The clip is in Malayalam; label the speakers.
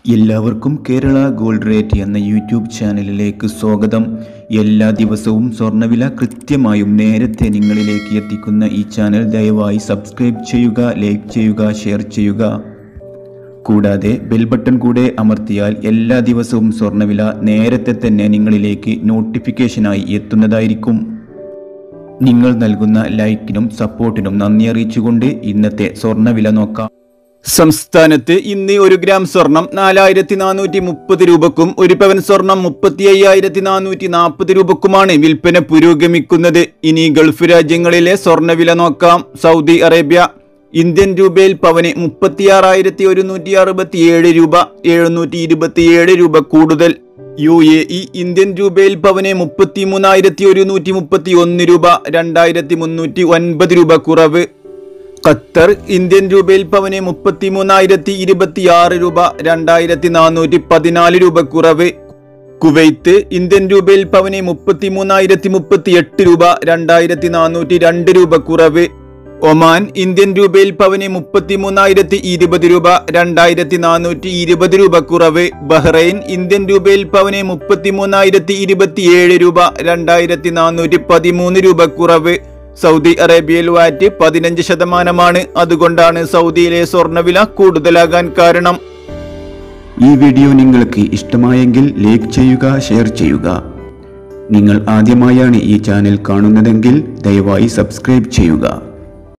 Speaker 1: എല്ലാവർക്കും കേരള ഗോൾഡ് റേറ്റ് എന്ന യൂട്യൂബ് ചാനലിലേക്ക് സ്വാഗതം എല്ലാ ദിവസവും സ്വർണ്ണവില കൃത്യമായും നേരത്തെ നിങ്ങളിലേക്ക് എത്തിക്കുന്ന ഈ ചാനൽ ദയവായി സബ്സ്ക്രൈബ് ചെയ്യുക ലൈക്ക് ചെയ്യുക ഷെയർ ചെയ്യുക കൂടാതെ ബെൽ ബട്ടൺ കൂടെ അമർത്തിയാൽ എല്ലാ ദിവസവും സ്വർണ്ണവില നേരത്തെ തന്നെ നിങ്ങളിലേക്ക് നോട്ടിഫിക്കേഷനായി എത്തുന്നതായിരിക്കും നിങ്ങൾ നൽകുന്ന ലൈക്കിനും സപ്പോർട്ടിനും നന്ദി അറിയിച്ചുകൊണ്ട് ഇന്നത്തെ സ്വർണ്ണവില നോക്കാം സംസ്ഥാനത്ത് ഇന്ന് ഒരു ഗ്രാം സ്വർണം നാലായിരത്തി നാനൂറ്റി മുപ്പത് രൂപക്കും ഒരു പവൻ സ്വർണം മുപ്പത്തി അയ്യായിരത്തി നാനൂറ്റി നാൽപ്പത് രൂപക്കുമാണ് വിൽപ്പന പുരോഗമിക്കുന്നത് ഇനി ഗൾഫ് രാജ്യങ്ങളിലെ സ്വർണ്ണവില നോക്കാം സൗദി അറേബ്യ ഇന്ത്യൻ രൂപയിൽ പവന് മുപ്പത്തിയാറായിരത്തി ഒരുന്നൂറ്റി അറുപത്തിയേഴ് രൂപ എഴുന്നൂറ്റി ഇരുപത്തിയേഴ് രൂപ കൂടുതൽ യു എ ഇ ഇന്ത്യൻ രൂപയിൽ പവന് മുപ്പത്തി മൂന്നായിരത്തി ഒരുന്നൂറ്റി മുപ്പത്തി ഒന്ന് രൂപ രണ്ടായിരത്തി മുന്നൂറ്റി ഒൻപത് രൂപ കുറവ് ഖത്തർ ഇന്ത്യൻ രൂപയിൽ പവന് മുപ്പത്തി മൂന്നായിരത്തി ഇരുപത്തിയാറ് രൂപ രണ്ടായിരത്തി നാനൂറ്റി പതിനാല് രൂപ കുറവ് കുവൈത്ത് ഇന്ത്യൻ രൂപയിൽ പവന് മുപ്പത്തി മൂന്നായിരത്തി മുപ്പത്തി എട്ട് രൂപ രണ്ടായിരത്തി നാനൂറ്റി രണ്ട് രൂപ കുറവ് ഒമാൻ ഇന്ത്യൻ രൂപയിൽ പവന് മുപ്പത്തി മൂന്നായിരത്തി ഇരുപത് രൂപ രണ്ടായിരത്തി നാനൂറ്റി ഇരുപത് രൂപ കുറവ് ബഹ്റൈൻ ഇന്ത്യൻ രൂപയിൽ പവന് മുപ്പത്തി മൂന്നായിരത്തി ഇരുപത്തിയേഴ് രൂപ രണ്ടായിരത്തി നാനൂറ്റി പതിമൂന്ന് രൂപ കുറവ് സൗദി അറേബ്യയിൽ വാറ്റ് പതിനഞ്ച് ശതമാനമാണ് അതുകൊണ്ടാണ് സൗദിയിലെ സ്വർണ്ണവില കൂടുതലാകാൻ കാരണം ഈ വീഡിയോ നിങ്ങൾക്ക് ഇഷ്ടമായെങ്കിൽ ലൈക്ക് ചെയ്യുക ഷെയർ ചെയ്യുക നിങ്ങൾ ആദ്യമായാണ് ഈ ചാനൽ കാണുന്നതെങ്കിൽ ദയവായി സബ്സ്ക്രൈബ് ചെയ്യുക